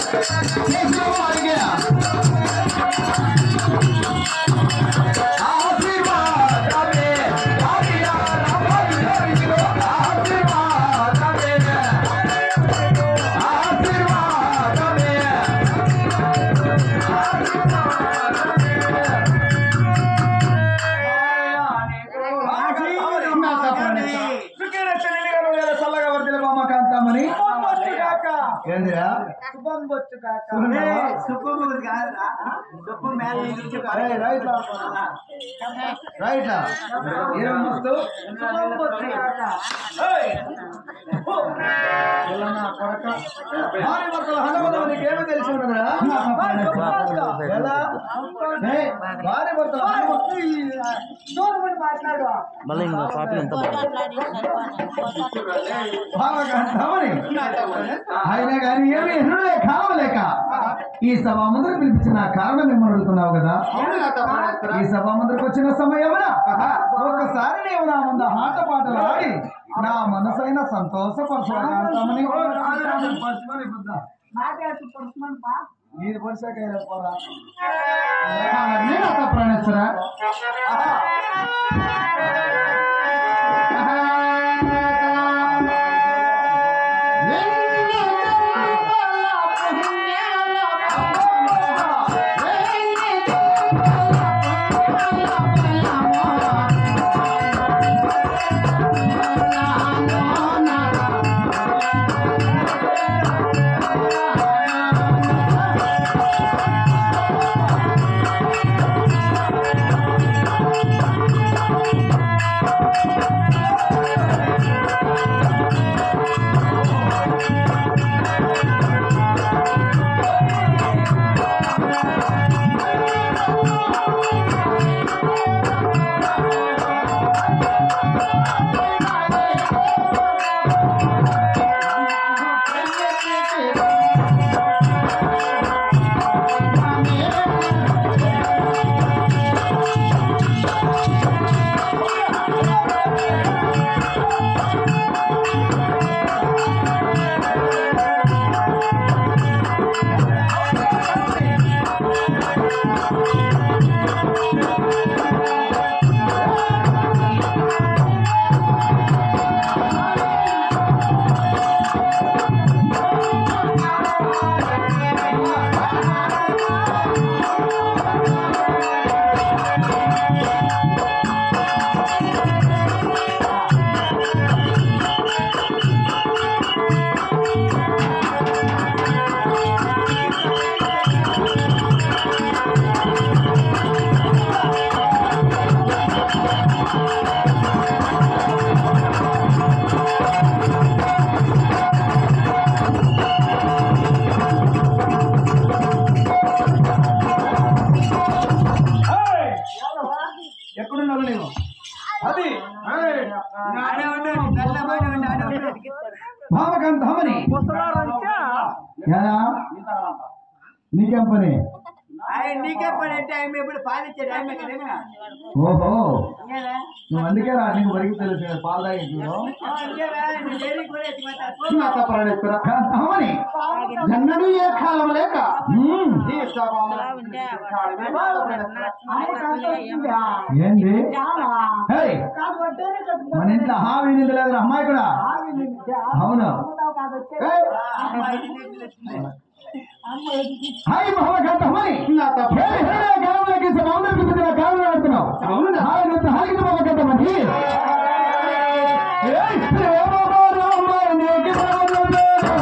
ఏందిరా అరే, రైట్ రా. రైట్ రా. ఏం మస్తు ఏయ్! హో! ఎల్లన్నా కొడక. భార్య భర్తల హనుమతులు నీకేమీ తెలిసి ఉన్నదిరా? ఎలా? ఏయ్, భార్య భర్తల హనుమతులు మళ్ళీ ఇంకా కాపీ ఎంత బాగా కావాలి. అయినా కానీ ఏమి ఎన్నులే కావలేక ఈ సభ ముందర పిలిపించిన కారణం ఏమని అడుగుతున్నావు కదా ఈ సభ ముందరకు వచ్చిన సమయమున ఒక్కసారి నీవు నా ముందు ఆట పాటలు ఆడి నా మనసైన సంతోషపరచామని నీది పొడిసాక పోరా నేను అత్త ప్రాణేశ్వరా ఎక్కడున్నావు నీవు అది భావకాంతమని ఎలా నీకేం పని నీకే పని అంటే ఆయన ఇప్పుడు పాలిచ్చే టైం కదా ఓహో నువ్వు అందుకే రా నీకు వరకు తెలుసు పాలు తాగి కాంతమని ఎన్నడూ ఏ కాలం లేక ఉమ్. ఏంది హేయ్, మన ఇంట్లో హావి నింది లేదు అమ్మాయి కూడా అవును ఏయ్, హాయ్ మహాకాంత అమ్మాయి హేయ్, హేయ్, కాలంలోకి సమాంతరికి పుట్టిన కాలం ఆడుతున్నావు హాయ్ నొత్త హాయ్ మహాకాంత మరి ఏయ్, ప్రేమ రామ నీకు రామ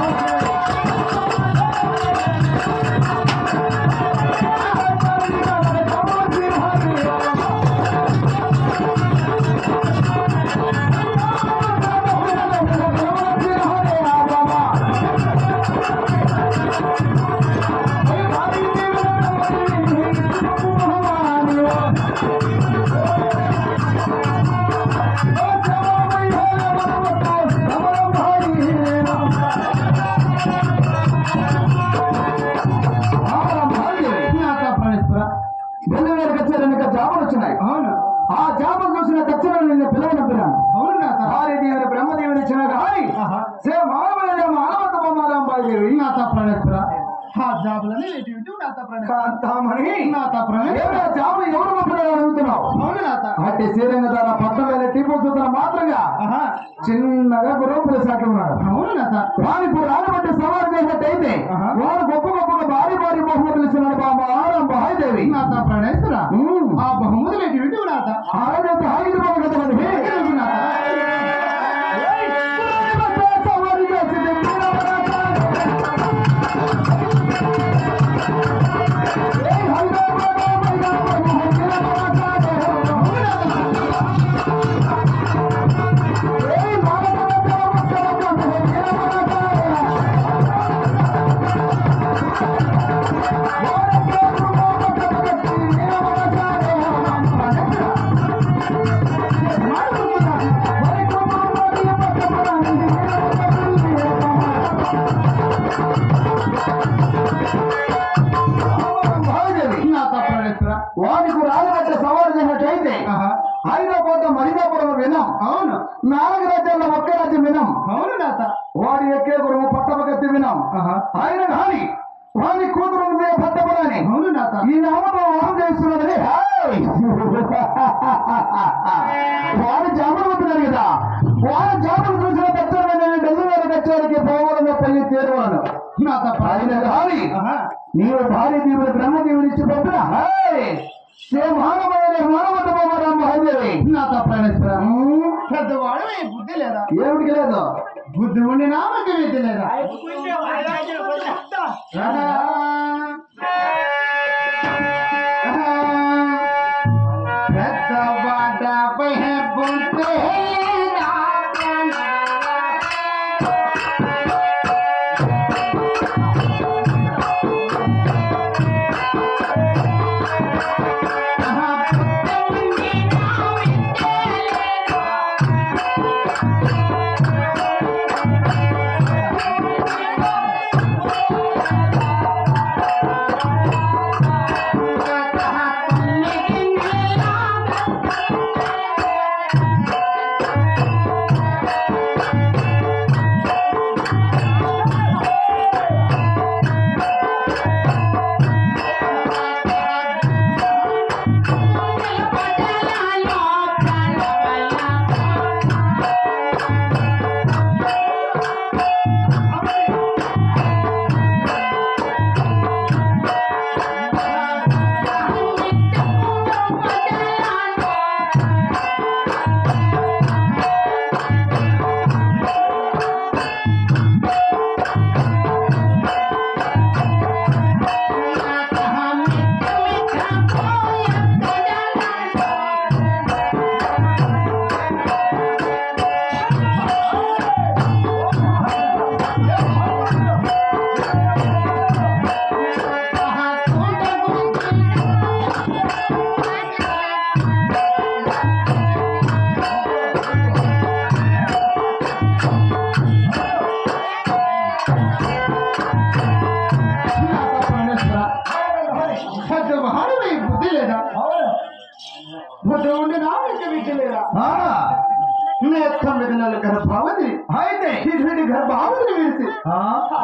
జాబులు వచ్చినాయి అవును ఆ జాబులు చూసిన తక్షణం నిన్ను పిల్లవనంపినాను అవును భార్య దేవుని బ్రహ్మదేవుని ఇచ్చిన కానీ సే మానవుల మానవత బొమ్మారాం బాధ్యుడు ఈ నాత ప్రాణేశ్వర ఆ జాబులని ఇటు ఇటు నాతో ప్రణయ్ కాంతామణి నాతో ప్రణయ్ ఏమైనా జాబులు ఎవరు పంపుతారని అడుగుతున్నావు అవును నాతో అట్టి శ్రీరంగ ధర పట్టం వేల టీపు చూస్తున్న మాత్రంగా ఆహా చిన్నగా గుర్రం పిలిచినట్లు ఉన్నాడు అవును నాతో వాడు ఇప్పుడు రానబట్టి సవాలు చేసినట్టయితే ఆహా. వాడు గొప్ప గొప్పగా భారీ భారీ బహుమతులు ఇస్తున్నాడు బాబా ఆరం మహాదేవి నాతో ప్రణేశ్వర ఉమ్. ఆ బహుమతులు ఇటు ఇటు నాత ఆరోగ్యం హాయిగా బాబు కదా మరి. ఏయ్, గుర్రాన్ని బట్టే సవాలు చేసింది వీరవరాజా. ఏయ్, హైదరాబాద్, హైదరాబాద్, వీరవరాజా. ఏయ్, మానవతా, వస్తవతా, వీరవరాజా. నాతో ప్రణేశ్వర వాడికి రాజమధ్య సవాలు చేసినట్టయితే ఆహా హైదరాబాద్ మరిదాపురం వినం అవును నాలుగు రాజ్యాల్లో ఒక్క రాజ్యం వినం అవును నాత వాడి ఎక్కే గురువు పట్టపగత్తి వినం ఆహా ఆయన కానీ వాడి కూతురు ఉంది పట్టపడాని అవును నాత ఈ నామతో వారం చేస్తున్నదని హాయ్! వాడు జాబులు ఉంటున్నారు కదా వాడు జాబులు చూసిన తక్షణమే నేను ఢిల్లీ వారి కచ్చారికి పోవాలని పెళ్లి తీరువాను నాతో ఆయన కానీ ఆహా నీవు భార్య దేవుడు బ్రహ్మదేవుని ఇచ్చి పంపిన హాయ్! శ్రీ మానవమైన మానవత బాబారాం మహాదేవి నాతో ప్రణేశ్వర ఉమ్, పెద్దవాడు ఈ బుద్ధి లేదా ఏమిటికి లేదు బుద్ధి ఉండి నామకి విద్య లేదా ఆహా. ఆహా. పెద్ద బాటపై బుద్ధి లేదా ఆహా. పెద్దవాడు ఈ బుద్ధి లేదా బుద్ధి ఉండి నామకి విద్య లేదా ఆ, నేను తొమ్మిది నెలల గర్భావతి అయితే ఇటువంటి గర్భావతిని విడిచి ఆ,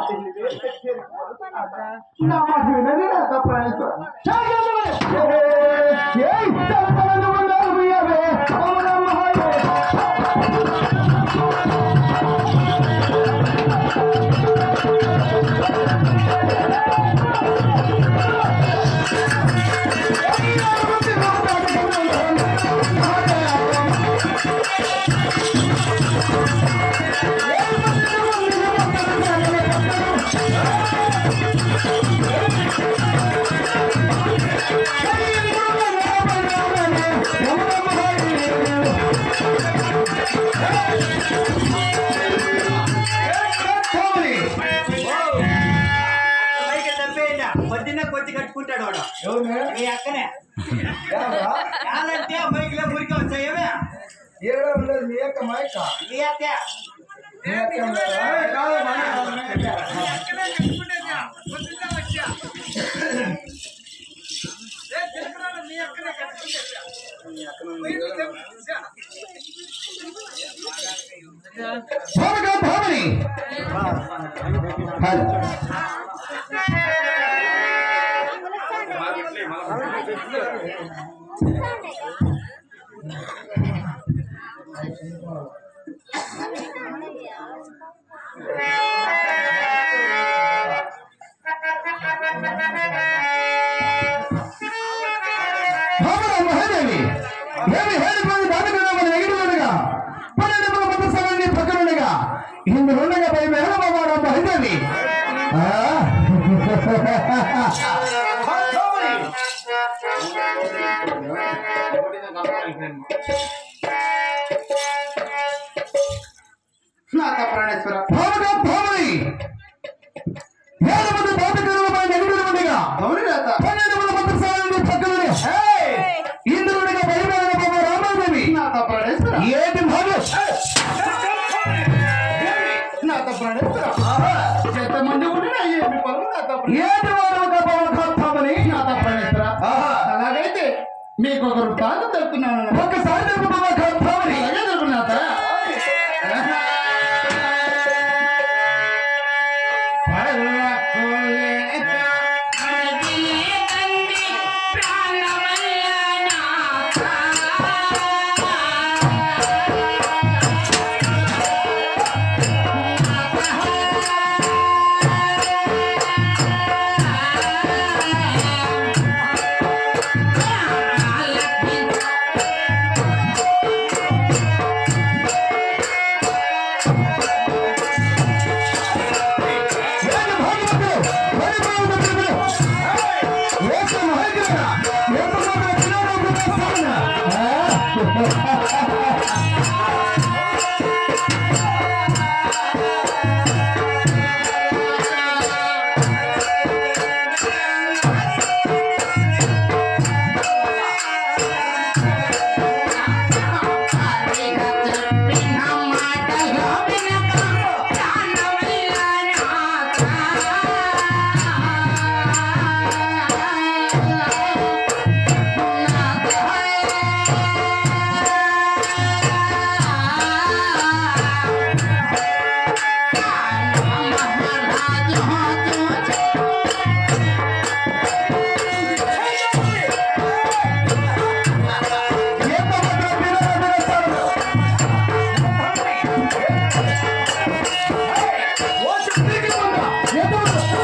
నా మాట వినని నాతో ప్రణేశ్వర ఏయ్, తలతలను ఉన్నారు మీయవే, ఓం మహాదేవ్. పోనీ. పొద్దున్నే కొద్ది కట్టుకుంటాడు వాడు ఎవరు? మీ అక్కనే ఎవరా? కాదంటే అమ్మాయికిలో మురికి వచ్చాయేమే ఏడో ఉండదు మీ యొక్క మైక మీ అక్క మీ యొక్క ఉండదా? కాదు, మన త్వరగా భావని హలో భావన మహాదేవి ఏమి ಹೇಳಿಕೊಂಡು దానికన్నా ఎగిరినగా పన్నెండు మంది సమయాన్ని పక్కనుండగా ఇందులుండగా పై మేనమామ మహిళని నాథ ప్రాణేశ్వర భావన భావని ఏడు మంది బాధికులు పై ఎగిరినగా అవును నాథ పన్నెండు మంది సమయాన్ని పక్కనుండి ఇందులుండగా పై మేనమామ రామాదేవి నాథ ప్రాణేశ్వర ఏది భావం నాథ ప్రాణేశ్వర ఎంతమంది ఉండినా ఏమి పనులు నాథ ఏది వారు ఒక భావని నాథ ప్రాణేశ్వర అలాగైతే మీకు ఒకరు బాధ తెలుపుతున్నాను ఒక్కసారి తెలుపు భావని అలాగే తెలుపు నాథ ఏది భాగవతుడు పరిపాలన పిలుపులు ఏక మహేంద్ర ఏకమైన పిల్లలు సాధన ఏకమైన పిల్లలు సాధన ఓ శక్తికి ఉందా ఎదురు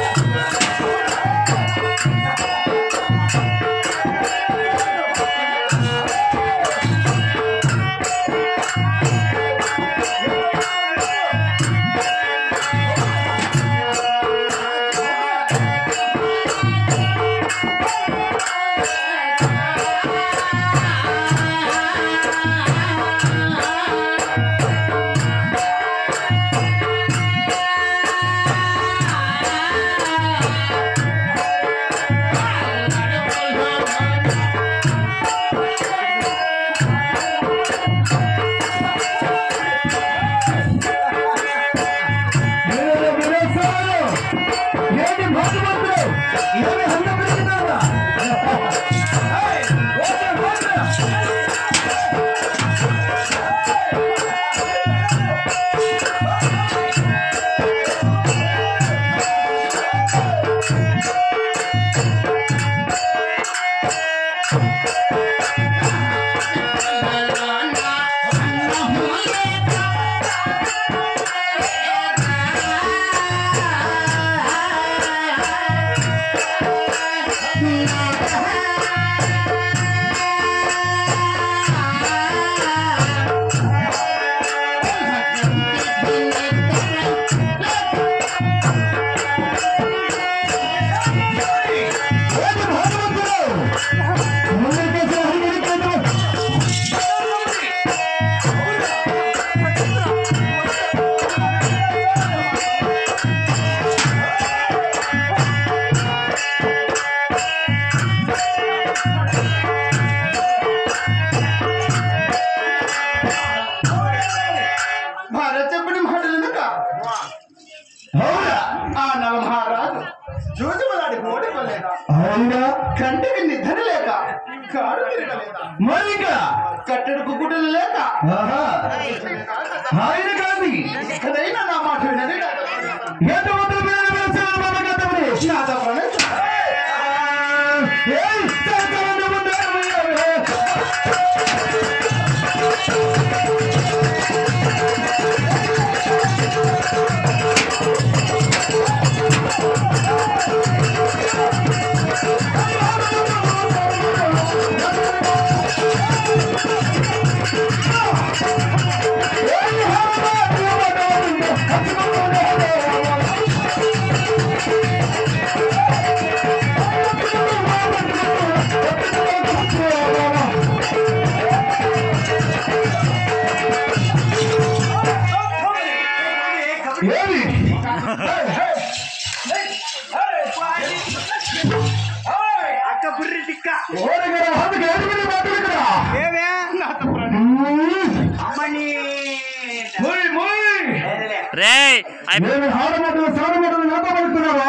వీరు విరసాలు ఏది భాగవతుడు ఏమి హంద పెరుగుతారా ఏది భాగవతుడు ముందుకేసి హరిగిరికేతు భారత్ చెప్పిన మాటలు ఎందుక అవునా ఆ నవ మహారాజు జూజుమలాడి ఓడిపోలేదా అవునా కంటికి నిద్ర లేక కాడు తిరగలేదా మరి ఇంకా కట్టెడుకు గుడ్డలు లేక ఆహా ఆయన కాదు ఏదైనా నా మాట వినది ఎంత మంది పిల్లలు విరసాలు బాబగతమని నాథ ప్రణేశ్వర ఏయ్ సర్కారు ముందు ఆ తమ్ముడు ఏమి అక్క బుర్రి టిక్క ఓడగడ హద్దుకు ఎదుగుని మాటలు ఇక్కడ ఏమే నా తమ్ముడు అమ్మని మొయ్ మొయ్ లేదులే. రే నేను ఆడమాటలు సాడమాటలు నాతో పడుతున్నావా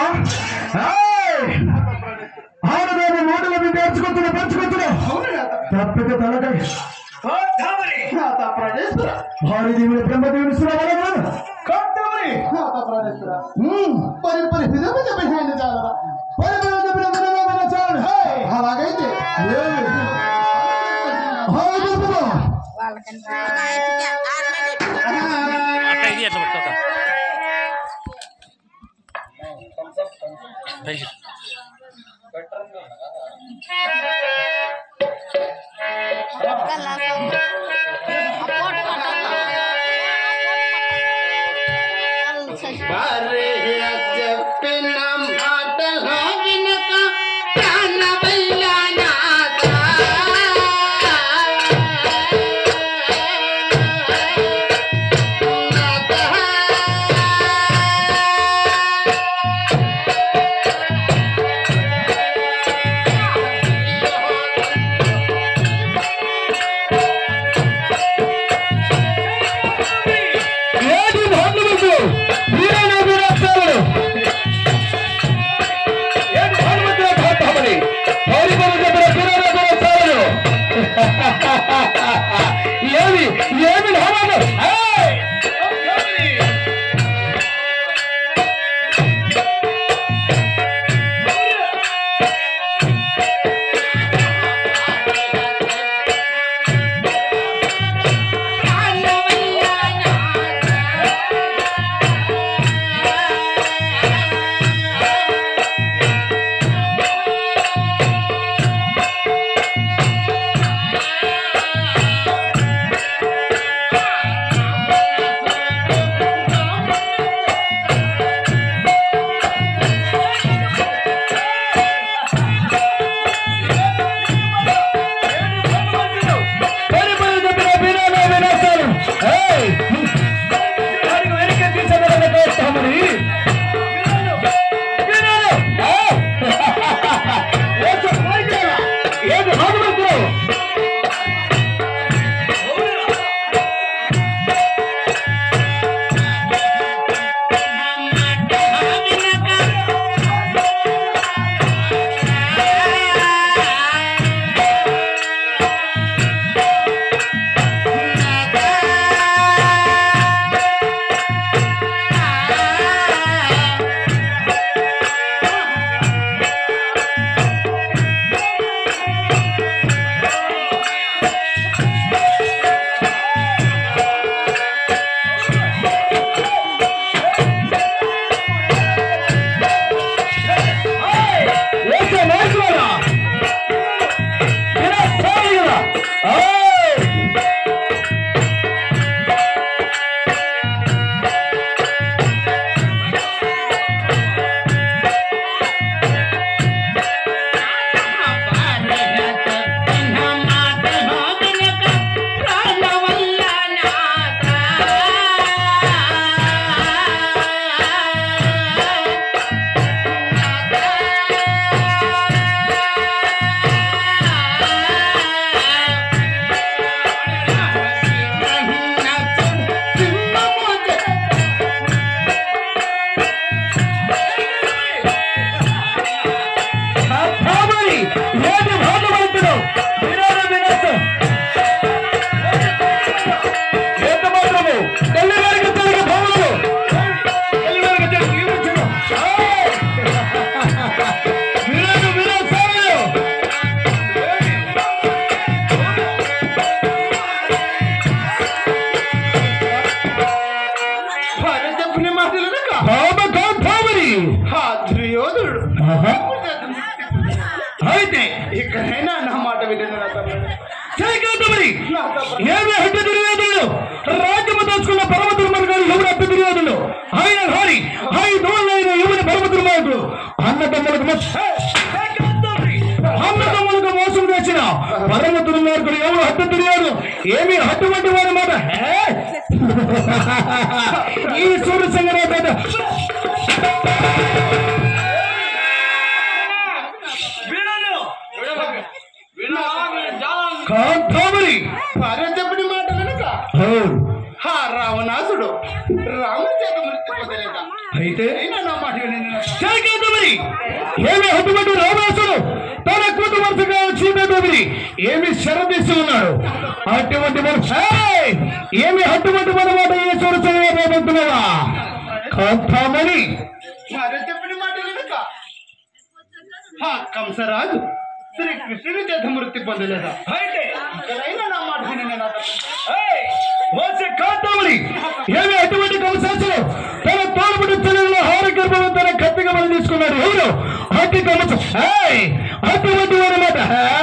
ఆడదాన్ని మాటలు మీరు నేర్చుకుంటున్నా పెంచుకుంటున్నా అవును నా తమ్ముడు. తప్పితే తలకాయ ఓ తమ్ముడి నా తమ్ముడేశ్వర భారీ దేవుని బ్రహ్మదేవుని సురవలన కట్టమని నా తమ్ముడేశ్వర పరి పరి విధమ చెప్పేసాను చాలా పరి పరి చెప్పిన విధమైన చాలు హే అలాగైతే ఏమి హాయ్ తెలుపుకో వాళ్ళకంటే ఆయనకి ఆర్మీ అక్క ఇది ఎట్లా పట్టుకోక పైకి. చెప్పిన మాటలో వినక ప్రాణవయ్యానాథ. ఏది భానుమతి వీరన వీరస్తాడు ఏది భానుమతి భాతమని భారీ పరి చెప్పిన వీరన వీరస్తాడు ఏమి ఏమి భానుమతి ఏయ్ పరి పరి చెప్పిన వీరన వీరస్తాడు ఏయ్ దానికి వెనక తీసేదన్న కోస్తామని వీరన ఏయ్ ఏదో పైగా ఏదో Bhanumathi Esse é mais uma! Tira saída! Ai! కాబట్టి ఏది భాగపడుతున్నావు విరాడ వినాశ ఎంత మాత్రము తల్లి వారికి తల్లికి భావనలు తల్లి వారికి తల్లికి ఇవ్వచ్చును విరాడ వినాశాలు భార్య చెప్పిన మాటలు వినక భావ భావని ఆ దుర్యోధనుడు అయితే ఇక్కడైనా నా మాట వినండి నా తమ్ముడు చేయగలుగుతామని నా తమ్ముడు ఏమి హత్య దుర్యోధనుడు రాజ్యము దాచుకున్న పరమ దుర్మార్గాడు ఎవరు హత్య దుర్యోధనుడు ఆయన హారి హాయి దోళ్ళైన ఎవరి పరమ దుర్మార్గుడు అన్నదమ్ములకు మోస- అన్నదమ్ములకు మోసం చేసిన పరమ దుర్మార్గుడు ఎవరు హత్య దుర్యోధను ఏమి హత్య వంటి వారి మాట హే? ఈ సూర్యసింగరే పెద్ద వీణలు కాంతామణి భార్య చెప్పిన మాట వెనుక అవును హా రావణాసుడు రాముడి చేత మృతి పొందలేక అయితే అయినా నా మాట వినను జయకేతమని ఏమి అటువంటి రామాసుడు తన కుటుంబగా సీతాదేవిని ఏమి శరదీసి ఉన్నాడు అటువంటి మన ఏయ్! ఏమి అటువంటి మన మాట ఏ చూడచలేదంటున్నావా కాంతామణి భార్య చెప్పిన మాట వెనుక హా కంసరాజు శ్రీ కృష్ణుడి చేత మృతి పొందలేదా అయితే అయినా నా మాట వినను నా తప్ప. ఏయ్, వచ్చే కాంతామణి ఏమి అటువంటి కంసాసుడు తన తోడుపుటి పిల్లల హారగర్భం తన కత్తిగా మనం తీసుకున్నాడు ఎవరు అతి కమచం ఏయ్! అటువంటి అనమాట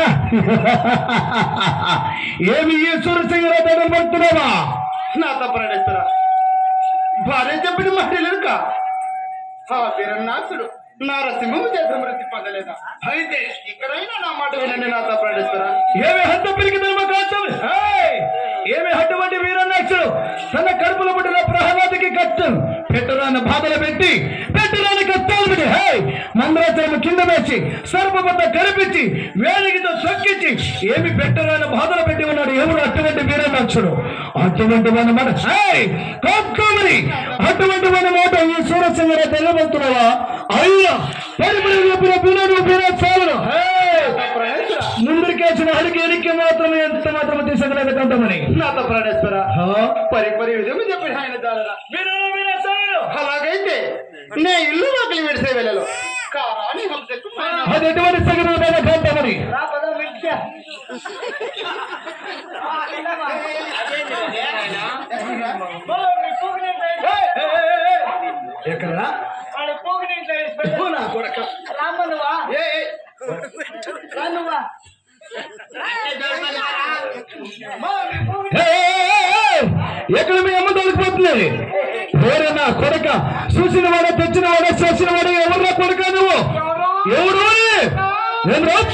ఏమి ఈ సూరసింగరాజు పడుతున్నావా నా తప్పనడేశ్వర భార్య చెప్పిన మాట వెనుక హా వీరన్నాథుడు నారసింహము చేత మృతి పొందలేదా అయితే ఇక్కడైనా నా మాట వినండి నా తప్పనడేశ్వర ఏమి హద్ద పెరిగి ధర్మ కాంతం ఏయ్! ఏమి అటువంటి వీరన్నాక్షుడు తన కడుపులో పుట్టిన ప్రహ్లాదికి కష్టం పెట్టరాని బాధలు పెట్టి పెట్టరాని కష్టాలు పెట్టి హే మందరాచరము కింద వేసి సర్పబద్ద కనిపించి వేలిగితో సొక్కించి ఏమి పెట్టరాని బాధలు పెట్టి ఉన్నాడు ఎవరు అటువంటి వీరన్నాక్షుడు అటువంటి మన మాట కోసుకోమని అటువంటి మన మాట ఈ సూరసింగర తెల్లబడుతున్నావా అయ్యా పరిపడి చెప్పిన బినను బిన చాలను ముందరికేసిన అడిగి ఎనికి మాత్రమే ఎంత మాత్రమే తీసుకునేది కంటమని నా తప్పనడేశ్వర పరి పరి విధము చెప్పిన ఆయన దాలరా వీణలు వీణలు అలాగైతే నే ఇల్లు వాకిలి విడిసే వెళ్ళలో కారాని హంసకు మైనా. అది ఎటువంటి సగమైన కంటమని ఎక్కడ నా కొడక. ఏ, ఏ, ఎక్కడ మీ అమ్మ దొరికిపోతుంది వేరే నా కొడక చూసిన వాడ తెచ్చిన వాడ చేసిన వాడ ఎవరు కొడక నువ్వు ఎవరు నేను రా-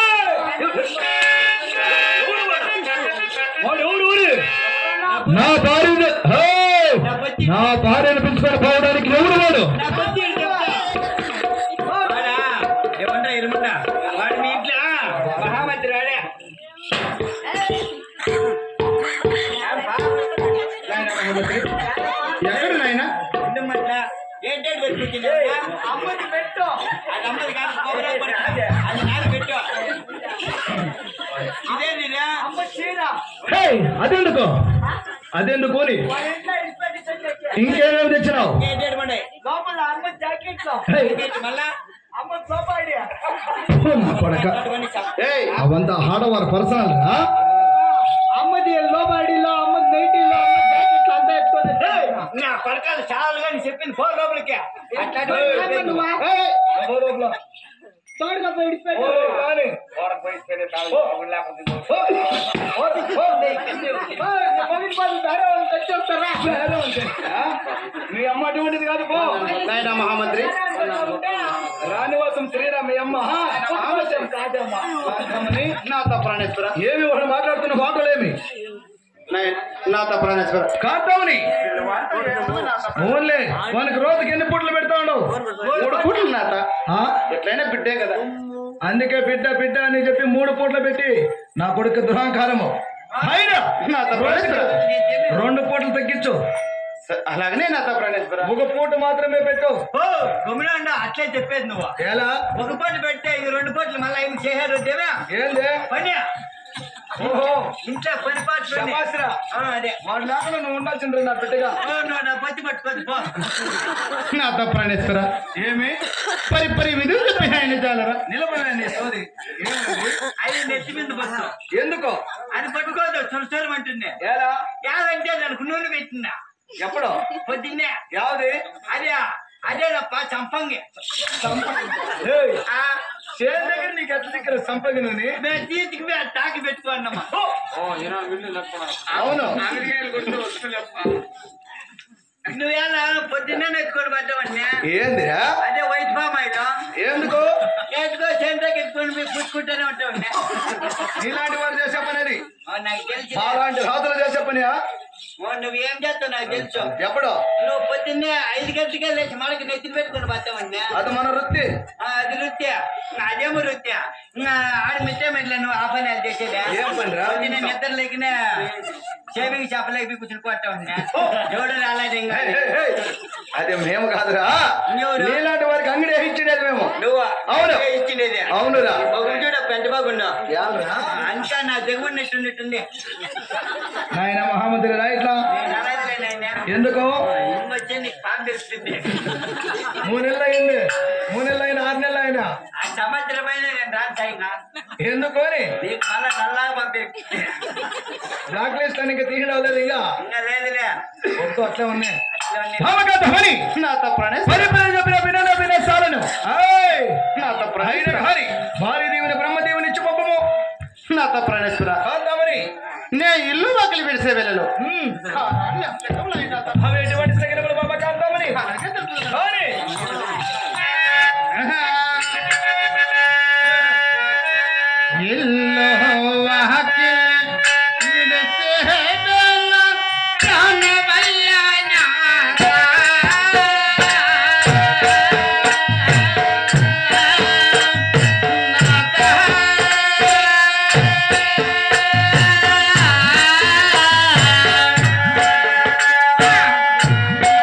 వాడు ఎవరు ఊరి? నా భార్య నా భార్యను పిలుచుకొని పోవడానికి ఎవడు వాడు ఏమన్నా ఇరుమన్నా వాడు మీ ఇంట్లో మహామంత్రి రాడే ఎక్కడ నాయనా ఎందుమట్లా ఏంటంటే పెట్టుకుంటుంది అమ్మది పెట్టు అది అమ్మది కాదు కోబరా పడుతుంది అది నాది పెట్టు ఇదే నీరా అమ్మ చీర హే, అదెందుకు అదెందుకు అని ఇంకేమేమి తెచ్చినావు ఏంటంటే మండే లోపల అమ్మ జాకెట్ లో హే, మళ్ళా అమ్మ సోఫా ఐడియా నా కొడక అటువంటి చెప్ప ఏయ్ అవంతా ఆడవారు పర్సనల్ అమ్మది లోబాడీలో అమ్మ నైటీలో అమ్మ జాకెట్ అంతా ఎత్తుకొని ఏయ్, నా పడకాలు చాలా కానీ చెప్పింది ఫోన్ లోపలికి అట్లాంటి నువ్వా? ఏయ్, తోడుగా పోయి ఇడిచిపెట్టు. ఓయ్, నీ మొగుడి బాధ వేరే వాళ్ళని తెచ్చేస్తారా? మీ అమ్మ అటువంటిది కాదు పో నాయనా మహామంత్రి రానివాసం శ్రీరామ్ మీ అమ్మ ఆలస్యం కాదమ్మా కాదమ్మని నా తప్పనేశ్వర ఏమి వాడు మాట్లాడుతున్న మాటలేమి నా తప్పనేశ్వర కాంతామని ఓన్లే మనకి రోజుకి ఎన్ని పూటలు పెడతా ఉండవు మూడు పూటలు నాట ఆ? ఎట్లయినా బిడ్డే కదా అందుకే బిడ్డ బిడ్డ అని చెప్పి మూడు పూటలు పెట్టి నా కొడుకు దురాంకారము అయినా నా తప్పనేశ్వర రెండు పూటలు తగ్గించు అలాగనే నా తప్పనేశ్వర ఒక పూట మాత్రమే పెట్టు ఓ గమ్మున అట్లే చెప్పేది నువ్వు ఎలా ఒక పూట పెడితే ఈ రెండు పూటలు మళ్ళీ ఏమి చేయారు దేవా ఏంది పని ఓహో ఇంట్లో పని పాటలు శబాస్రా. అదే వాడు లేకుండా నువ్వు ఉండాల్సిండ్రు నా బిడ్డగా ఓ, నువ్వు నా పత్తి పట్టుకోదు పో నా తప్పనేశ్వర ఏమి పరి పరి విధులు చెప్పిన ఆయన జాలరా నిలబడండి సోది ఏమిది? అది నెత్తి మీద బస్సు ఎందుకో అది పట్టుకోదు చురచురం అంటుంది ఎలా యాదంటే దానికి నూనె పెట్టినా ఎప్పుడో పొద్దున్నే యావది అదే అదేనప్ప చంపంగి ఏయ్, ఆ, చేను దగ్గర నీకు ఎట్ల దగ్గర సంపగినని మేము తీతికి మేము తాకి పెట్టుకున్నామా అవును నువ్వేలా పొద్దున్నే ఎత్తుకొని పడ్డావన్నా ఏందిరా అదే వైట్ ఫామ్ అయితే ఎందుకు ఎత్తుకో చేనులోకి ఎత్తుకొని మీరు పుచ్చుకుంటూనే ఉంటావన్నా నీలాంటి వారు చేసే పని అది నాకు తెలిసి అలాంటి రాతులు చేసే పని ఓ నువ్వు ఏం చేస్తావు నాకు తెలుసు ఎప్పుడు నువ్వు పొద్దున్నే ఐదు గంటలకే లేచి మనకి నెత్తిని పెట్టుకుని పోతావన్నా అది మన వృత్తి ఆ, అది వృత్యా అదేమో వృత్యా ఇంకా ఆడ మిట్టే మెట్లే నువ్వు ఆ పని అది చేసేదా ఏం పనిరా? పొద్దున్నే నిద్ర లేకిన షేవింగ్ షాప్ లేకి కూర్చుని కొట్టా ఉన్నా ఎవడు రాలేదు ఇంకా హే, హే, హే. అది మేము కాదురా ఎవరు? నీలాంటి వారికి అంగడి ఇచ్చేది మేము నువ్వు అవును. ఇచ్చిండేది అవునురా బాగుంది చూడ పెంట బాగున్నా ఏమరా? అంతా నా దిగున్నట్టుండి నాయన మహామంత్రి రా ఇట్లా నేను అలాగే నాయనా. ఎందుకు వచ్చే నీకు పాము తెలుస్తుంది మూడు నెలలు అయింది మూడు నెలలు అయినా ఆరు నెలలు అయినా ఆ సంవత్సరమైన నేను రాను ఎందుకు అని నీకు మళ్ళా నల్లాగా పంపి బ్లాక్ లిస్ట్ అని ఇంకా తీయడం లేదు ఇంకా ఇంకా లేదులే ఒక్క అట్లే ఉన్నాయి అట్లా ఉంది. ధామక ధమని నా తప్పునే పరిపరి చెప్పిన వినల వినసాలను ఏయ్ నా తప్పున హరి హరి భారీ దేవుని బ్రహ్మదేవుని ఇచ్చి పంపము నా తప్పునేశ్వర కాంతమని నే ఇల్లు వాకిలి విడిసే వెళ్ళలు అవి ఎటువంటి సగినములు బాబా కాంతమని హరి ఇల్లు వాకిలి విడిసే వెళ్ళ ఆ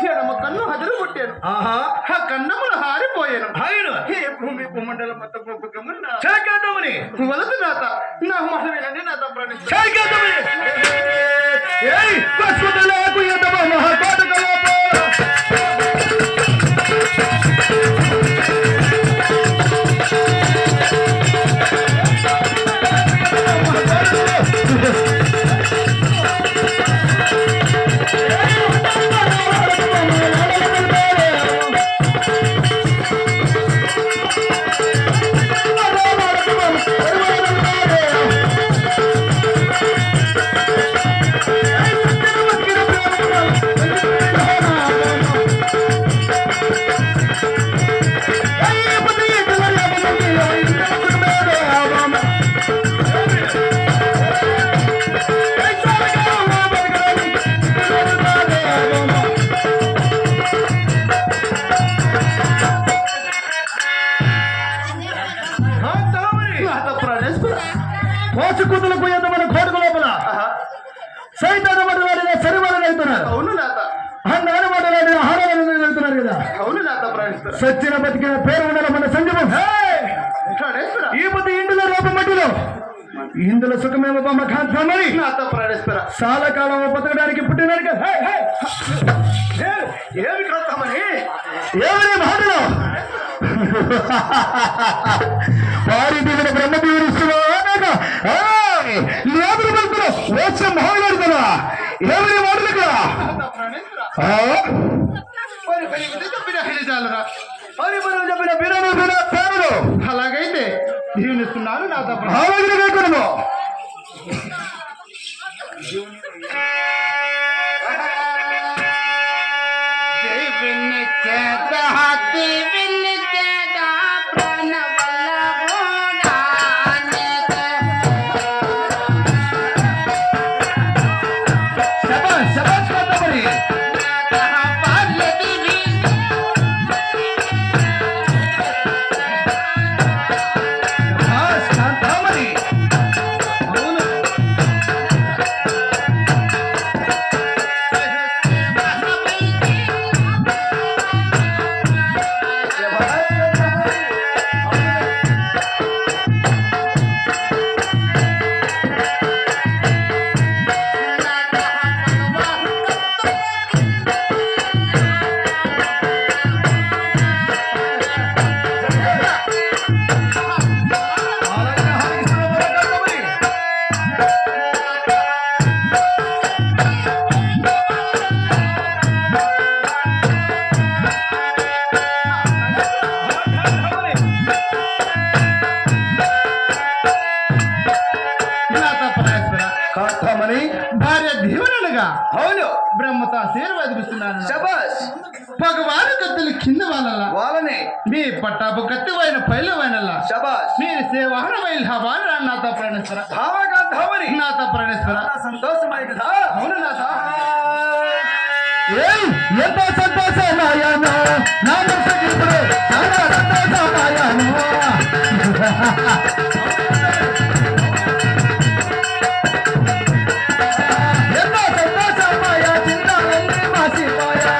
ఎడమ కన్ను హదిరి పుట్టాను ఆహా ఆ కన్నములు హారిపోయాను ఆయన ఏ భూమి భూమండలం మొత్తం గొప్పకమున్న చేకేద్దామని వలదు నాత నా మాట వినండి నాత ప్రాణిస్తా చేకేద్దామని ఏయ్ పశువులకు ఎదవ మహాపాతకలోప నాత ప్రాణేశ్వర మోసకూతులకు ఎంతమంది కోటుకు లోపల సైతాన మండలాడిన శరీరాలు వెళ్తున్నారు అవును నాత అన్నాడు మండలాడిన ఆహారాలను వెళ్తున్నారు కదా అవును నాత ప్రాణేశ్వర సచ్చిన బతికిన పేరు ఉండాలి మన సంగమం ప్రాణేశ్వర ఈ బుద్ధి ఇందులో రూపం మట్టిలో ఇందులో సుఖమేమ బొమ్మ కాంతమని నాత ప్రాణేశ్వర చాలా కాలం బతకడానికి పుట్టినాడు హే, హే. ఏ- ఏమి కాస్తామని ఏమని మాటలు వారి దిగిన బ్రహ్మ దీవిస్తున్నా లేబులు వెళ్తున్నావు వచ్చే మాట్లాడుతున్నా ఏమని మాటలుగా నాత ప్రాణేశ్వర పని పని విధి తప్పిన హెలి చాలరా అని మనం చెప్పిన బిరను బిర పేరులు అలాగైతే దీవెనిస్తున్నాను నాత ప్రాణ ఆలోచన లేకును దేవుని చేత దేవుని చేత ప్రాణ శబాష్ శబాష్ కాంతమణి శబాష్ కాంతమణి అవును ఆలోచన హానిస్తున్న కాంతమణి నాత ప్రాణేశ్వర కాంతమణి భార్య దీవెనలుగా అవును బ్రహ్మతో ఆశీర్వదిస్తున్నాను శబాష్ భగవాను కత్తులు కింద వాళ్ళ వాళ్ళని మీ పట్టాపు కత్తి వైన పైలు వైనల్లా శబాష్ మీరు సేవాహన వైల్హాబాన్ నాత ప్రాణేశ్వర భావకాంతమణి నాత ప్రాణేశ్వర సంతోషమై కదా అవును నాత ఏయ్ ఎంత సంతోషమాయను నా మనసుకి ఇప్పుడు చాలా సంతోషమాయను ఎంత సంతోషమాయ చిన్నాలన్నీ మాసిపోయా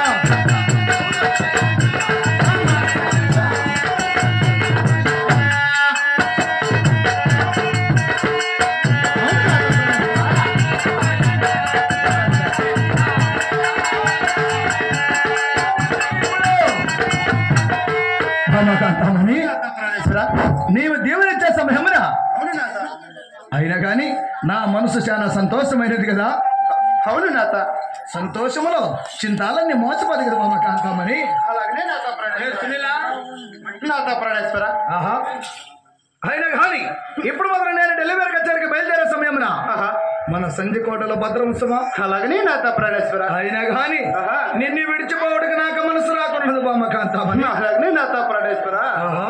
భావకాంతమణి నీవు దేవునిచ్చే సమయమునా అవును నాత అయినా గాని నా మనసు చాలా సంతోషమైనది కదా అవును నాత సంతోషములో చింతాలన్నీ మోసపోదు కదా బామ్మ కాంతమని అలాగనే నాత ప్రాణేశ్వర నాత ప్రాణేశ్వర ఆహా అయినా కానీ ఇప్పుడు మాత్రం నేను డెలివరీ కచేరికి బయలుదేరే సమయమున ఆహా. మన సంధికోటలో భద్రవంశమా అలాగనే నాత ప్రాణేశ్వర అయినా గాని ఆహా. నిన్ను విడిచిపోవడానికి నాకు మనసు రాకూడదు బామ్మ కాంతమని అలాగనే నాత ప్రాణేశ్వర ఆహా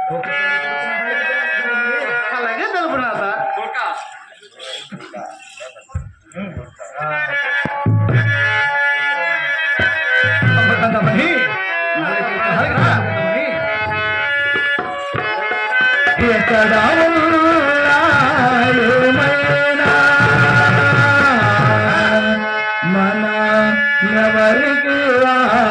అలాగే తెలుపు నాత బామ్మ కాంతమణి కాంతమణి ఎక్కడ ఉన్నాయుమైనా మన ఎవరికి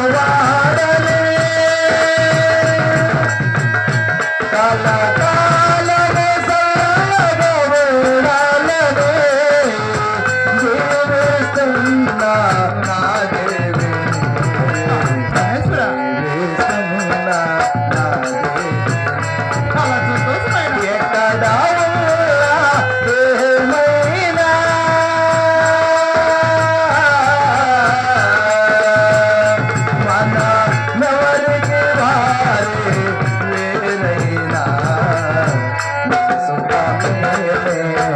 వాడలే కలకాలము సల్లగబడాలనే జీవిస్తున్నా నా దేవి జీవిస్తున్నా నా దేవి ఎక్కడ ఉన్నా ఏమైనా మన ఎవరికి వారే వేరైనా సుఖమే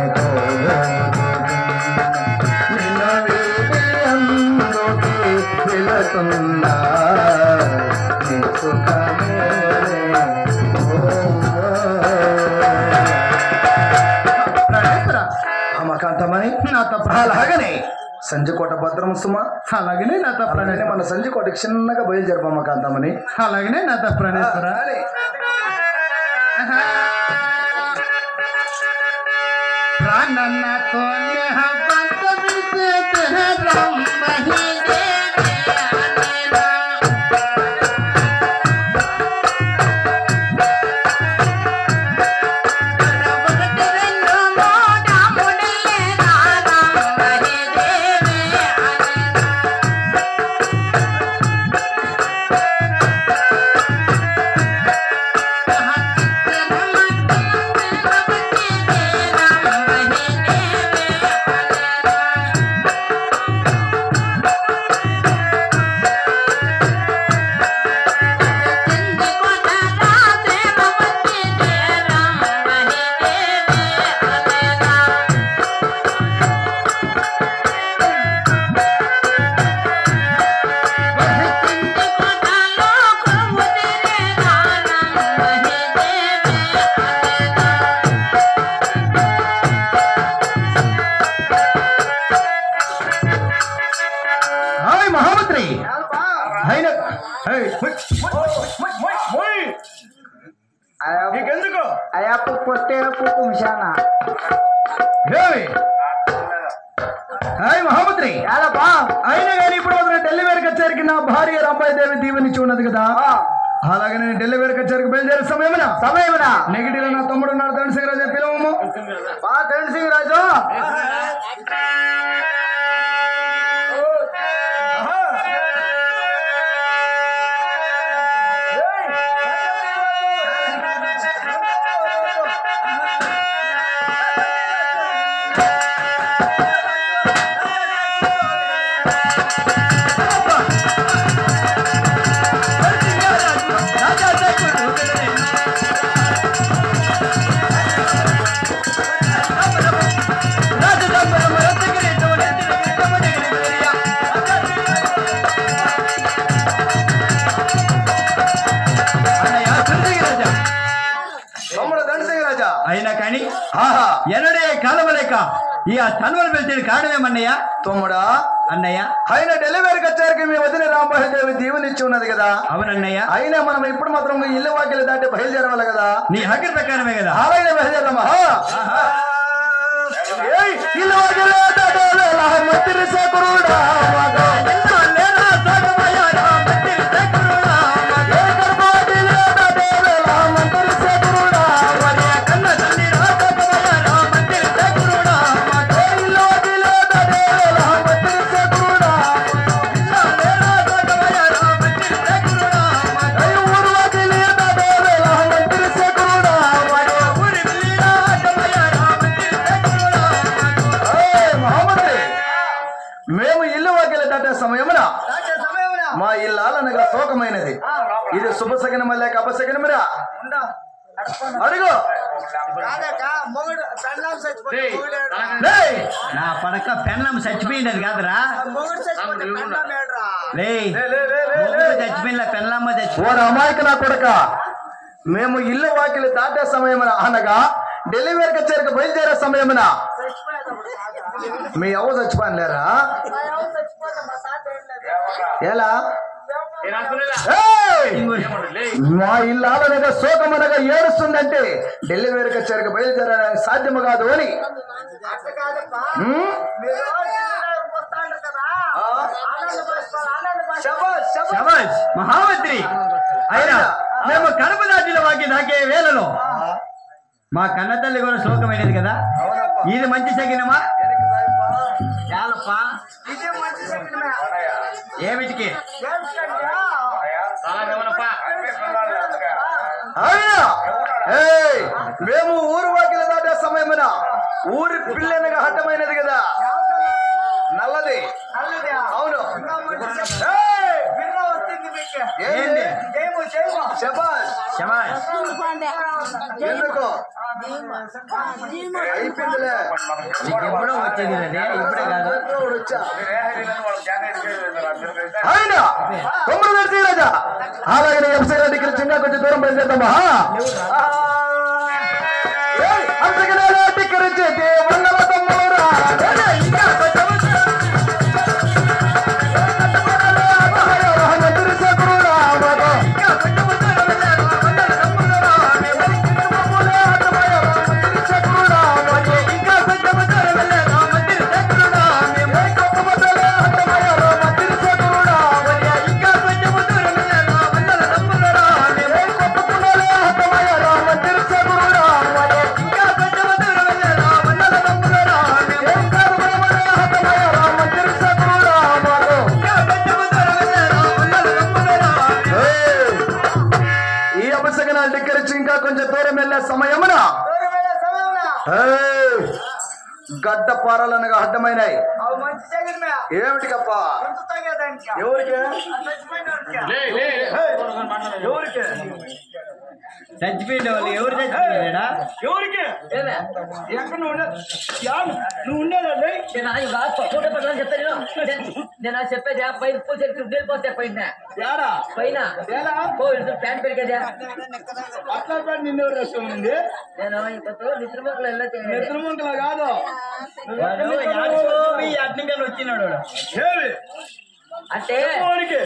నిన్న వీడి అందుకి వెళుతున్నా నీ సుఖమే అమ్మకాంతమని నా తప్ప అలాగనే సంజకోట భద్రం సుమ అలాగనే నా తప్ప అలాగనే మన సంజకోట చిన్నగా బయలుదేరపు అమ్మకాంతమని అలాగనే నా తప్ప ప్రాణేశ్వర ప్రాణన్నతో నేహబంత విసేతే బ్రహ్మహిదే హాయ్ మహామంత్రి ఆయన హేయ్, హుయ్, నీకెందుకు అయ్యప్ప పొట్టే పుక్కు మిషానా హేయ్. హాయ్ మహామంత్రి ఏలపా అయినా కానీ ఇప్పుడు మాత్రం ఢిల్లీ వేరు కచేరికి నా భార్య రాంబాయి దేవి దీవెనిచ్చి ఉన్నది కదా అలాగే నేను ఢిల్లీ వేరు కచేరికి బయలుదేరే సమయమున సమయమునా నెగిటివ్ నా తమ్ముడు ఉన్నాడు తండ్రి సింగరాజు పిలవము బా తెలిసి రాజు తమ్ముడు తండ్రి సింగరాజా అయినా కానీ ఆహా ఎన్నడే కాలం లేక ఈ ఆ తన్వలు వెళ్తే కారణమేమన్నయ్య తమ్ముడా అన్నయ్య ఆయన డెలివరీ కచేరికి మీ వదిన రాంబాయి దేవి దీవెనిచ్చి ఉన్నది కదా అవునన్నయ్య అయినా మనం ఇప్పుడు మాత్రం ఇల్లు వాకిలు దాటి బయలుదేరవాలి కదా నీ హక్కు ప్రకారమే కదా అలాగే బయలుదేరమ్మా ఏయ్, ఇల్లు వాకిలు దాటాలి, మంత్రి శేఖరుడా, మగ. ఏ గర్భవతిలో దాటాలి, మంత్రి శేఖరుడా, మగ. ఏ ఇల్లు వాకిలు దాటాలి, మంత్రి శేఖరుడా, ఏ ఊరు వాకిలు దాటాలి, మంత్రి శేఖరుడా, మగ. ఏయ్, మహమ్మద్ మేము ఇల్లు వాకిలి దాటే సమయమున మా ఇల్లాలనగా శోకమైనది ఇది శుభసగనమ లేక అపసగనమరా అడుగు లేయ్. నా పడక పెన్నం చచ్చిపోయింది అది కాదురా లే లే, లే, లే, లే, లే. చచ్చిపోయిన పెన్లమ్మ చచ్చిపో ఓ అమాయక నా కొడక మేము ఇల్లు వాకిలి దాటే సమయమున అనగా డెలివరీ కచేరికి బయలుదేరే సమయమున మీ అవ్వ చచ్చిపోయాను లేరా ఎలా ఏయ్! మా ఇల్లాలనగా శోకమనగా ఏడుస్తుందంటే డెలివరీ కచేరికి బయలుదేరడానికి సాధ్యము కాదు అని ఉమ్? ఆ? శబాష్ శబాష్ శబాష్ మహామంత్రి అయినా మేము కడప దాటిన వాకి నాకే వేళలో మా కన్న తల్లి కూడా శోకమైనది కదా ఇది మంచి సగినమా చాలప్పా ఇదే మంచి శకునమే. ఏమిటికి ఏమిటంటే, అయినా ఏయ్, మేము ఊరు వాకిల దాటే సమయమున ఊరి పిల్లనగా హట్టమైనది కదా నల్లది నల్లదే. అవును ఇంకా మంచి శకునం. ఏయ్, బిర్ర వస్తుంది మీకు. ఏంది? జయము, జయము. శబాష్ శబాష్ ఎందుకు అయిపోయిందిలే ఎప్పుడో వచ్చేది అది ఇప్పుడే కాదు వచ్చా అయినా తొమ్మిది నడిచి రాజా అలాగే ఎంసీ దగ్గర చిన్న కొంచెం దూరం బయలుదేరమ్మా అంతకనే ధిక్కరించి దేవన్నల తమ్మురా ఇంకా కొంచెం ఈ అపసగన ధిక్కరించి ఇంకా కొంచెం దూరం వెళ్ళే సమయమున దూరం వెళ్ళే సమయమున. ఏయ్, గడ్డ పారాలనగా అడ్డమైనాయి అవి మంచి శకునమే. ఏమిటికప్పా గొంతు తాగేదానికి. ఎవరికి ఆ చచ్చిపోయినోడికి. ఎవరికి చచ్చిపోయిన వాళ్ళు ఎవరు చచ్చిపోయినా ఎవరికి ఎక్కడ నువ్వు ఉండే- యాడు, నువ్వు ఉండేదండి నేను ఆయన బాగా ఫోటో పట్టాలని చెప్పాను నేను- నేను అది చెప్పేది ఆ పైన పో చెప్పి వెళ్ళిపోతే పైన యాడా పైన ఏలా? పో ఇటు ప్యాంట్ పెరిగేదా అట్లా పడి నిన్ను రసం ఉంది నేను ఇంకొక నిద్ర మొక్కలు వెళ్ళొచ్చు నెత్తురుముంకల కాదు అట్నికని వచ్చినాడు వాడు. ఏమి అంటే ఎవరికి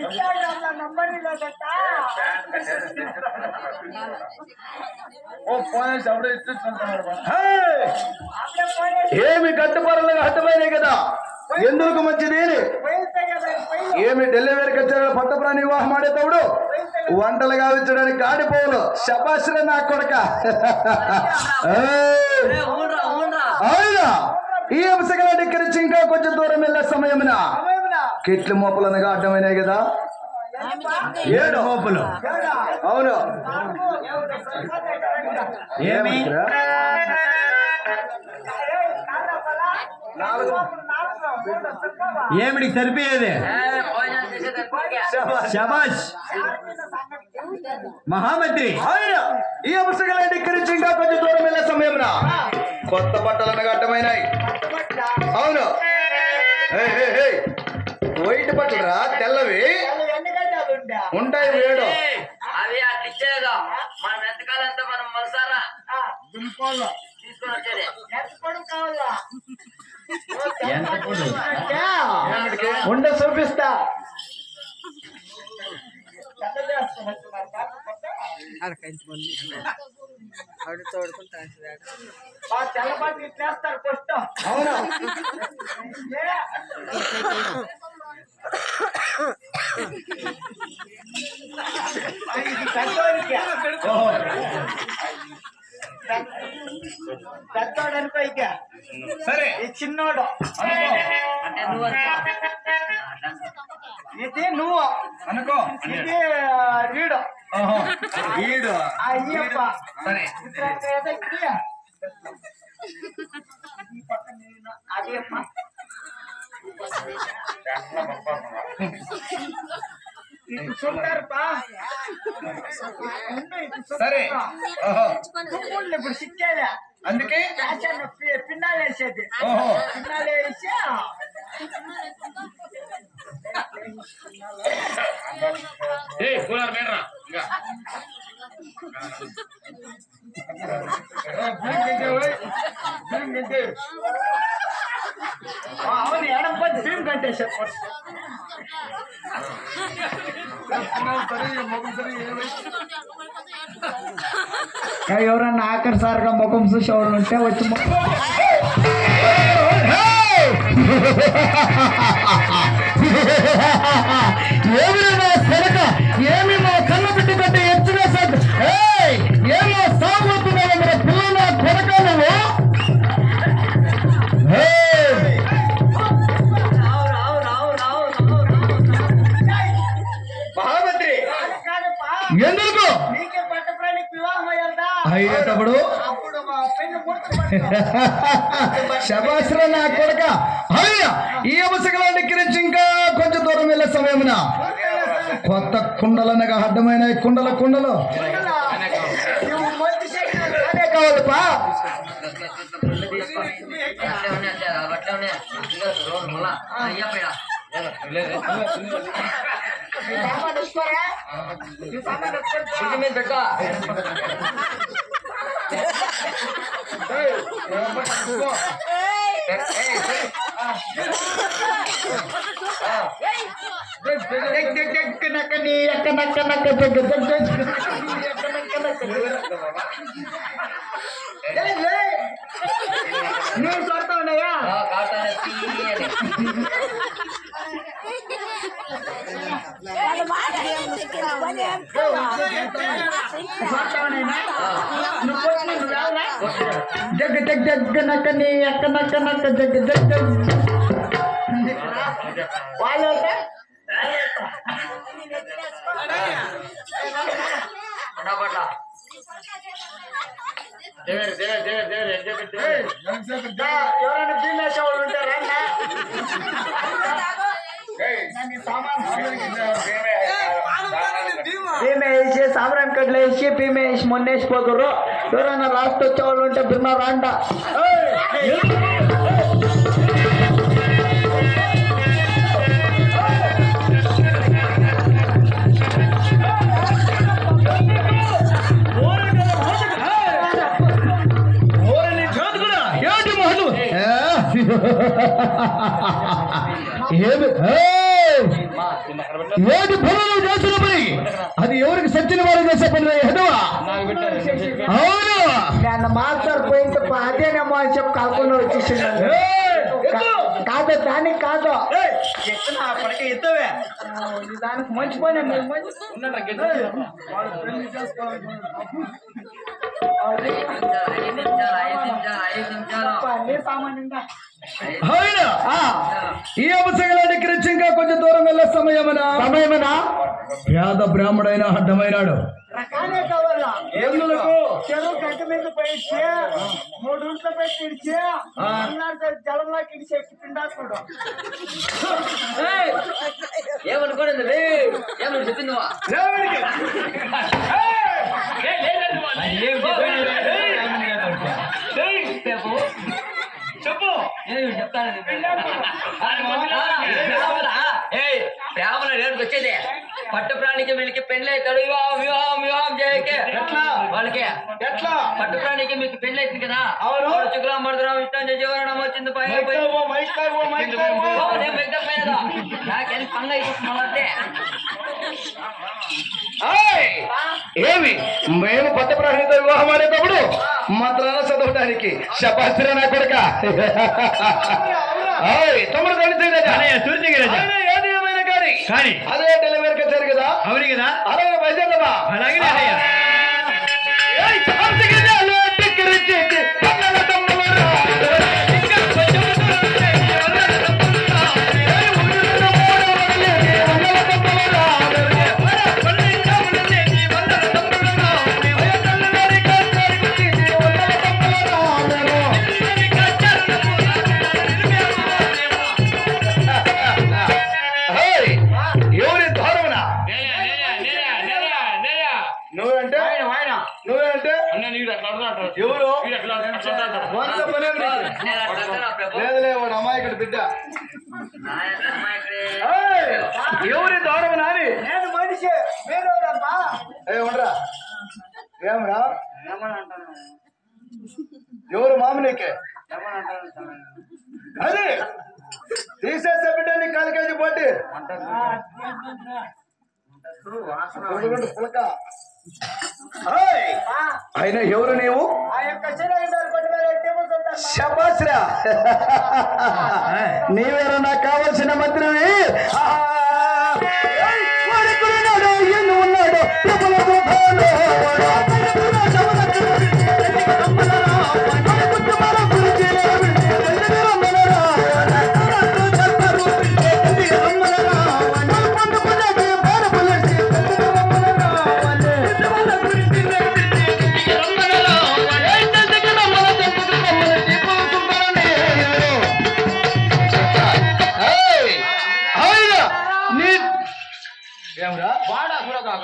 ఏమి గడ్డపారలుగా అడ్డమైనాయి కదా ఎందుకు మంచిది ఏమి ఢిల్లీ వేరు కచ్చారు పట్టప్రాణి వివాహం ఆడేటప్పుడు వంటలు గావించడానికి గాడిపోవులు శబాశ్ర నా కొడక ఏయ్! ఊన్రా ఊన్రా అవునా ఈ అంశగల డిక్కరించి ఇంకా కొంచెం దూరం వెళ్ళే సమయమున కిట్లు మోపలనగా అడ్డమైనాయి కదా ఏడు మోపులు అవును ఏమి? ఏమిడికి సరిపోయేది ఏ, భోజనం చేసేది అయిపోయాక. శబాష్ మహామంత్రి అవును ఈ అంశగల డిక్కరించి ఇంకా కొంచెం దూరం వెళ్ళే సమయమున కొత్త బట్టలనగా అడ్డమైనాయి అవును ఏయ్, ఏయ్, ఏయ్. వైట్ బట్టలురా తెల్లవి ఉంటాయి వేడు ఏయ్, అవి అట్లా ఇచ్చేదా మనం ఎంతకాలంతో మనం మనసారా తీసుకొని వచ్చేది ఎంత పొడు ఉండ చూపిస్తా ఆ తెల్లబాటు ఇట్లేస్తారు ఫస్ట్ అవును ఇది పెద్దోడికి పెద్దోడు అనుకో ఇక సరే ఈ చిన్నోడు అనుకో అంటే నువ్వు అనుకో. ఇది నువ్వు అనుకో ఇది వీడు వీడు ఆ అయ్యప్ప సరే ఇక్కడ ఏదో ఇది. ఈ పక్క నేను అయ్యప్ప ఇది చూడారు పా ఉండు, ఇది చూడు. సరే ఓహో తుమ్ముళ్ళు ఇప్పుడు సిక్కేదా అందుకే ఫ్యాషన్ పి- పిన్నాలు వేసేది ఓహో పిన్నాలు వేసి ఆ, అవును ఎడం పది భీమ్ కంటేసారు ఎవరన్నా ఆఖరి సార్గా ముఖం చూసే వాళ్ళు ఉంటే వచ్చి ఏమిరా నా కొడక ఏమి మా కన్న బిడ్డ కంటే ఎత్తుగా సగ్ ఏయ్ ఏమో సాగుతున్నావు మన పిల్ల నా కొడక నువ్వు ఏయ్! రావు రావు రావు రావు రావు మహామంత్రి ఎందుకు నీకే పట్ట ప్రాణికి వివాహం అయ్యారా అయ్యేటప్పుడు అప్పుడు మా పెళ్లి పూర్తి శబాశ్ర నా కొడక అయ్య ఈ అవసరాన్ని కిరించి ఇంకా కొంచెం దూరం వెళ్ళే సమయమున కొత్త కుండలనగా అడ్డమైన ఈ కుండల కుండలు నువ్వు మంచి శక్తి అదే కావాలి పా అట్లే ఉన్నాయి అట్లే అట్లే ఉన్నాయి ఇంకా రోజు మళ్ళా అయ్యా పైన ఇంటి మీద పెట్టా నువ్వు కొడతా ఉన్నాయా కాటానే తీయని నువ్వు కొట్టిన నువ్వు రావునా జగ్ జగ్ జగ్ నక్క నీ అక్క నక్క నక్క జగ్ జగ్ జగ్ వాళ్ళు అంటే ఉండబట్ల ఎవరైనా భీమేశ్వర వాళ్ళు ఉంటారా భీమే వేసి సామరాన్ కట్లు వేసి భీమే వేసి మొన్న వేసిపోతారు ఎవరైనా లాస్ట్ వచ్చే వాళ్ళు ఉంటే భీమా రాండా ఏమిటి మహలు ఏమి ఏయ్! ఏది పనులు చేసిన పని అది ఎవరికి సచ్చిన వారు చేసే పని హెదవా అవును నన్ను మాస్టర్ పోయింది అదేనేమో అని చెప్పి కాకుండా వచ్చేసిండు ఏయ్! కాదు దానికి కాదు ఎత్తున పడక ఎత్తవే దానికి మంచి పని మీరు మంచి ఐదు నిమిషాలు ఐదు నిమిషాలు ఐదు నిమిషాలు అన్ని సామాన్యంగా అవును ఆ, ఈ అవసరాన్ని గురించి ఇంకా కొంచెం దూరం వెళ్ళే సమయమన సమయమన పేద బ్రాహ్మడైన అడ్డమైనాడు రకాలే కావాలా ఎందులకు చెరువు గంట మీద పోయిచ్చి మూడు ఇంట్లో పెట్టి ఇడిచి అన్నాడు జలంలోకి ఇడిచి ఎక్కి పిండాకుడు ఏమనుకోండి ఏమని చెప్పింది నువ్వు చెప్పు ఏమి చెప్తాను ప్రేమల రేటుకు వచ్చేది పట్టు ప్రాణికి వీళ్ళకి పెళ్లి అవుతాడు వివాహం వివాహం వివాహం చేయకే ఎట్లా? వాళ్ళకి ఎట్లా పట్టు ప్రాణికి మీకు పెళ్లి అవుతుంది కదా అవును. వాడు చుక్కులా మడుదురాం ఇష్టం చేసేవారు వచ్చింది పై పై- మైకావో మైకావో మైకావో ఓ, నేను బయట పోయేదా నాకేం పంగ అయిపోతుంది మళ్ళీ ఏయ్! ఏమి మేము కొత్త ప్రాణితో వివాహం ఆడేటప్పుడు మంత్రాలు చదవడానికి శపాస్త్ర నా కొడుక ఏయ్, తమ్ముడు తెలిసిందే ఏది ఏమైనా కానీ కానీ అదే డెలివరీ వచ్చారు కదా అవును కదా అలాగే బయలుదేరదా అలాగే అయ్యా ఏయ్, చార్జిగినాలు టిక్కిరిచ్చేటి పన్నెల తమ్ములరా. ఇంకా కొంచెం దూరం వన్నెల తమ్ములరా. ఏయ్, ఊరిలో మూడు వన్నెలేని వన్నెల తమ్ములరా. పన్నెల తమ్ములనేని వన్నెల తమ్ములరా. అయ్య తల్లిగారి కచ్చారి గుచ్చేటి వన్నెల తమ్ములరా. తల్లిగారి కచ్చారి ఏయ్, ఎవరి దారుణ నువ్వంటే నువ్వేంటే ఎవరు వంద పని ఉంది. నేను అట్లా అంటానా ప్రభు? లేదులే వాడు అమాయకుడు బిడ్డ నా యొక్క అమ్మాయికి ఏయ్! ఎవరి దారుణ నాని నేను మనిషి మీరు ఎవరమ్మా? ఏ ఉండరా ఏమరా ఎవరు మామ నీకే అది తీసేసే బిడ్డ నీ కాలికేజీ పోటీ గుడుగుండు పులక ఏయ్! ఆ, ఆయన ఎవరు నీవు ఆ యొక్క చిన్న ఇంటర్ కొట్టి మీద టేబుల్ ఉంటారు శబాశ్రా నీవేరా నాకు కావలసిన మంత్రివి ఆ! వాడెక్కడున్నాడో ఎన్ను ఉన్నాడో ప్రభుల గృహంలో వాడు. కుటుంబాల గురించి లేవిడి, తండ్రి రమ్మనరా. చెప్పరు, తండ్రి రమ్మనరా. పండుకున్నది బాధపడేసి, తండ్రి రమ్మనరా. కుటుంబాల గురించి లేవిడి, రమ్మనరా. తండ్రికి రమ్మన, తండ్రికి రమ్మన, పోతుంటారని. ఏయ్! ఆయన నీ ఏమరా వాడా చూడ కాక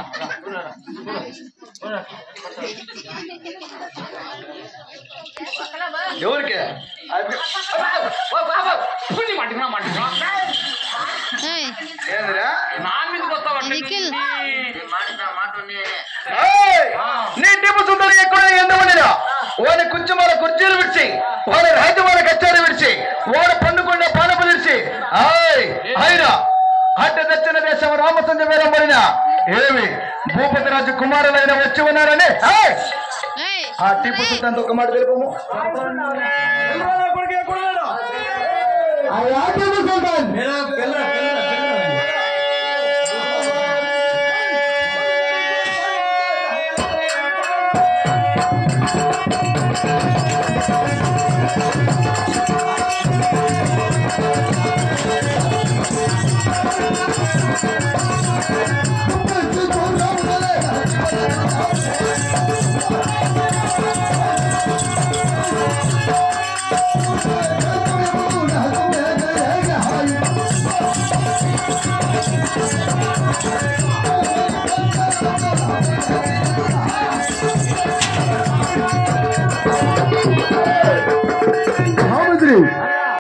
ఎవరికి అది మంటున్నా మంటున్నా ఏయ్, ఏందిరా నా మీద కొత్త నిఖిల్ మాట మాట నేనే ఏయ్! నీ టిప్పు సుందరి ఎక్కడ ఎంతమందిరా వాడి కుర్చీమాల కుర్చీలు విడిచి వాడి రాజమాల కచ్చారు విడిచి వాడు పండుకున్న పానపు విడిచి ఆయ్ ఆయన అడ్డ దక్షిణ దేశం రామచంద్ర వీరంబడిన ఏమి భూపతి రాజు కుమారులైన వచ్చి ఉన్నారని ఏయ్! ఏయ్, ఆ టిప్పు సుల్తాన్ ఒక మాట తెలుపము అయ్యా టిప్పు సుల్తాన్ ఆ